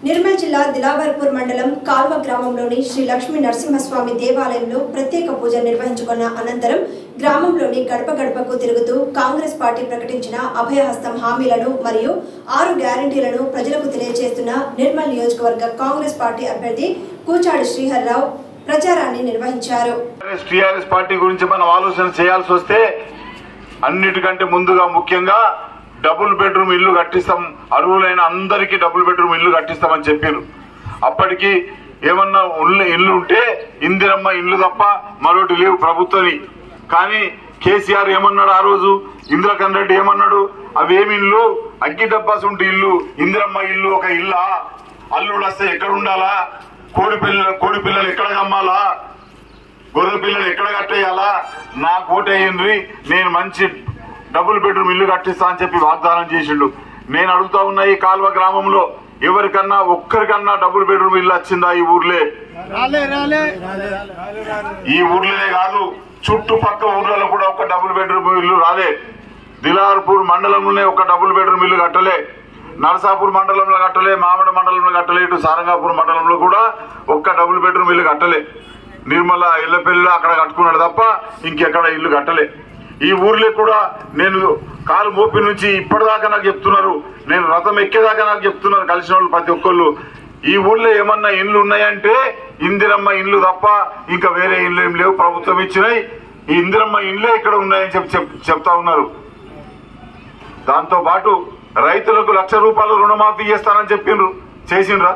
నిర్మల్ జిల్లా దిలావర్పూర్ మండలం కాల్వ గ్రామంలోని శ్రీ లక్ష్మీ నరసింహస్వామి దేవాలయంలో ప్రత్యేక పూజ నిర్వహించుకున్న అనంతరం గ్రామంలోని గడప గడపకు తిరుగుతూ కాంగ్రెస్ పార్టీ ప్రకటించిన అభయహస్తం హామీలను మరియు ఆరు గ్యారంటీలను ప్రజలకు తెలియజేస్తున్న నిర్మల్ నియోజకవర్గ కాంగ్రెస్ పార్టీ అభ్యర్థి కూచాడి శ్రీహర్రావు ప్రచారాన్ని నిర్వహించారు టీఆర్ఎస్ పార్టీ గురించి మనం ఆలోచన చేయాల్సి వస్తే అన్నిటికంటే ముందుగా ముఖ్యంగా డబుల్ బెడ్రూమ్ ఇల్లు కట్టిస్తాం అర్హులైన అందరికీ డబుల్ బెడ్రూమ్ ఇల్లు కట్టిస్తామని చెప్పారు అప్పటికి ఏమన్నా ఉల్లు ఇల్లు ఉంటే ఇందిరమ్మ ఇల్లు తప్ప మరొకటి లేవు ప్రభుత్వని కానీ కేసీఆర్ ఏమన్నాడు ఆ రోజు ఇందిరకన్ రెడ్డి ఏమన్నాడు అవేమి ఇల్లు అగ్గి డబ్బాస్ ఉంటే ఇల్లు ఇందిరమ్మ ఇల్లు ఒక ఇల్లా అల్లుడు వస్తే ఎక్కడ ఉండాలా కోడి పిల్లలు కోడి పిల్లలు ఎక్కడ కమ్మాలా గొర్రె పిల్లలు ఎక్కడ కట్టేయాలా నా కోటేయండ్రి నేను మంచి డబుల్ బెడ్రూమ్ ఇల్లు కట్టిస్తా అని చెప్పి వాగ్దానం చేసిండు నేను అడుగుతా ఉన్న ఈ కాల్వ గ్రామంలో ఎవరికన్నా ఒక్కరికన్నా డబుల్ బెడ్రూమ్ ఇల్లు వచ్చిందా ఈ ఊర్లే ఈ ఊర్లోనే కాదు చుట్టుపక్క ఊర్లలో కూడా ఒక డబుల్ బెడ్రూమ్ ఇల్లు రాలే దిలార్పూర్ మండలంలోనే ఒక డబుల్ బెడ్రూమ్ ఇల్లు కట్టలే నరసాపూర్ మండలంలో కట్టలే మామిడి మండలంలో కట్టలే ఇటు సారంగాపూర్ మండలంలో కూడా ఒక్క డబుల్ బెడ్రూమ్ ఇల్లు కట్టలే నిర్మల ఇళ్లపల్లిలో అక్కడ కట్టుకున్నాడు తప్ప ఇంకెక్కడ ఇల్లు కట్టలే ఈ ఊర్లో కూడా నేను కాలు మోపి నుంచి ఇప్పటిదాకా నాకు చెప్తున్నారు నేను రథం ఎక్కేదాకా నాకు చెప్తున్నారు కలిసిన వాళ్ళు ప్రతి ఒక్కళ్ళు ఈ ఊర్లో ఏమన్నా ఇండ్లు ఉన్నాయంటే ఇందిరమ్మ ఇండ్లు తప్ప ఇంకా వేరే ఇండ్లు ఏం లేవు ప్రభుత్వం ఇచ్చినాయి ఈ ఇందిరమ్మ ఇండ్లే ఇక్కడ ఉన్నాయని చెప్పి చెప్- చెప్తా ఉన్నారు దాంతో పాటు రైతులకు లక్ష రూపాయలు రుణమాఫీ చేస్తానని చెప్పిండ్రు చేసిండ్రా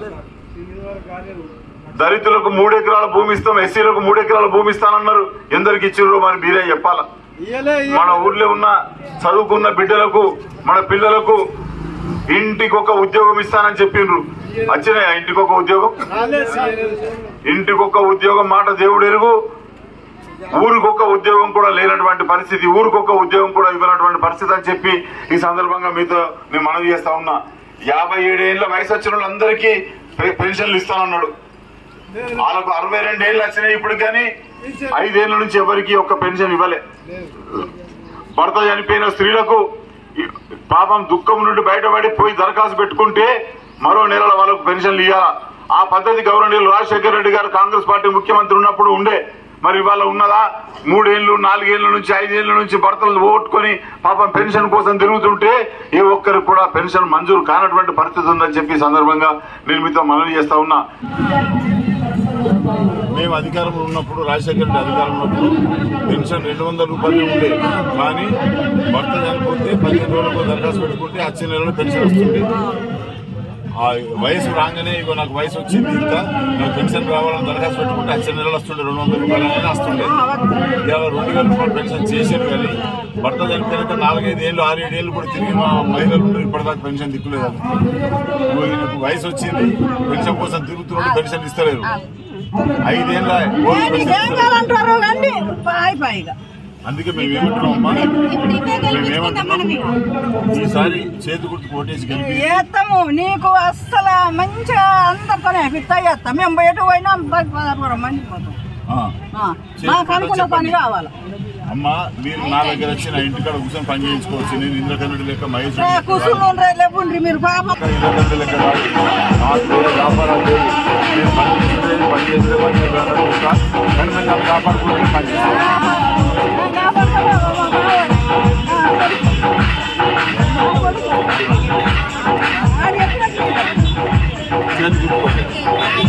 దళితులకు మూడు ఎకరాల భూమి ఇస్తాం ఎస్సీలకు మూడు ఎకరాల భూమి ఇస్తానన్నారు ఎందరికి ఇచ్చిండ్రో మరి మీరే చెప్పాలా మన ఊర్లో ఉన్న చదువుకున్న బిడ్డలకు మన పిల్లలకు ఇంటికి ఒక ఉద్యోగం ఇస్తానని చెప్పిండ్రు వచ్చినాయా ఇంటికి ఒక ఉద్యోగం ఇంటికి ఒక ఉద్యోగం మాట దేవుడు ఎరుగు ఊరికొక ఉద్యోగం కూడా లేనటువంటి పరిస్థితి ఊరికొక ఉద్యోగం కూడా ఇవ్వనటువంటి పరిస్థితి అని చెప్పి ఈ సందర్భంగా మీతో నేను మనవి చేస్తా ఉన్నా యాభై ఏడేళ్ల వయసు వచ్చిన వాళ్ళందరికీ పె- పెన్షన్లు ఇస్తానన్నాడు వాళ్ళకు అరవై రెండేళ్ళు వచ్చినాయి ఇప్పుడు కానీ ఐదేళ్ల నుంచి ఎవరికి ఒక్క పెన్షన్ ఇవ్వలే భర్త చనిపోయిన స్త్రీలకు ఈ- పాపం దుఃఖం నుండి బయటపడి పోయి దరఖాస్తు పెట్టుకుంటే మరో నెలల వాళ్ళకు పెన్షన్లు ఇవ్వాలా ఆ పద్ధతి గౌరవనీయులు రాజశేఖర రెడ్డి గారు కాంగ్రెస్ పార్టీ ముఖ్యమంత్రి ఉన్నప్పుడు ఉండే మరి ఇవాళ ఉన్నదా మూడేళ్లు నాలుగేళ్ల నుంచి ఐదేళ్ల నుంచి భర్తలు ఓట్టుకొని పాపం పెన్షన్ కోసం తిరుగుతుంటే ఏ ఒక్కరికి కూడా పెన్షన్ మంజూరు కానటువంటి పరిస్థితి ఉందని చెప్పి ఈ సందర్భంగా నేను మీతో మనవి చేస్తా ఉన్నా మేము అధికారంలో ఉన్నప్పుడు రాజశేఖర రెడ్డి అధికారంలో ఉన్నప్పుడు పెన్షన్ రెండు వందల రూపాయలు ఉండే కానీ భర్త చనిపోతే పదిహేను రోజులకు దరఖాస్తు పెట్టుకుంటే వచ్చే నెలలో పెన్షన్ వస్తుంది ఆ వయసు రాగానే ఇగో నాకు వయసు వచ్చింది ఇంత నాకు పెన్షన్ రావాలని దరఖాస్తు పెట్టుకుంటే వచ్చే నెలలో వస్తుండే రెండు వందల రూపాయలు అనేది వస్తుండే ఇవాళ రెండు వేల రూపాయలు పెన్షన్ చేశారు కానీ భర్త చనిపోయాక నాలుగైదు ఏళ్ళు ఆరేడు ఏళ్ళు కూడా తిరిగి మా మహిళలు ఉంటే ఇప్పటిదాకా పెన్షన్ దిక్కులేదు ఇగో ఈయనకు వయసు వచ్చింది పెన్షన్ కోసం తిరుగుతున్నట్టు పెన్షన్ ఇస్తలేరు ఐదేళ్ళ ఓల్డ్ నేను పెన్షన్ ఇదేం ఇస్తలేరు. కాదంటారు కానీ పాయి పాయిగా అందుకే మేము ఏమంటున్నామమ్మా మేమేమంటున్నాం ఈసారి చేతి గుర్తు కోటేసి గెలిపి ఏత్తము నీకు అస్సలు మంచిగా అందరితోనే ఫిట్ చేస్తాం మేము బయట పోయినా పది పదహారు మంది పోతాం ఆ. ఆ, మాకు అనుకున్న పని కావాలి అమ్మా మీరు నా దగ్గర వచ్చి నా ఇంటికాడ కూర్చొని పని చేయించుకోవచ్చు నేను ఇంద్రకన్నుడి లెక్క మహేష్ ఏ, కూర్చుని లేకుండ్రి మీరు పాప ఇంద్రకన్నుడి లెక్క కాదు నాకు వేరే వ్యాపారాలు లేవు నేను పని చేసేది పని చేసేది పని చేసేది కానీ మేము దాన్ని కాపాడుకుంటే పని చేస్తాం చేతి గుర్తు కోటేసి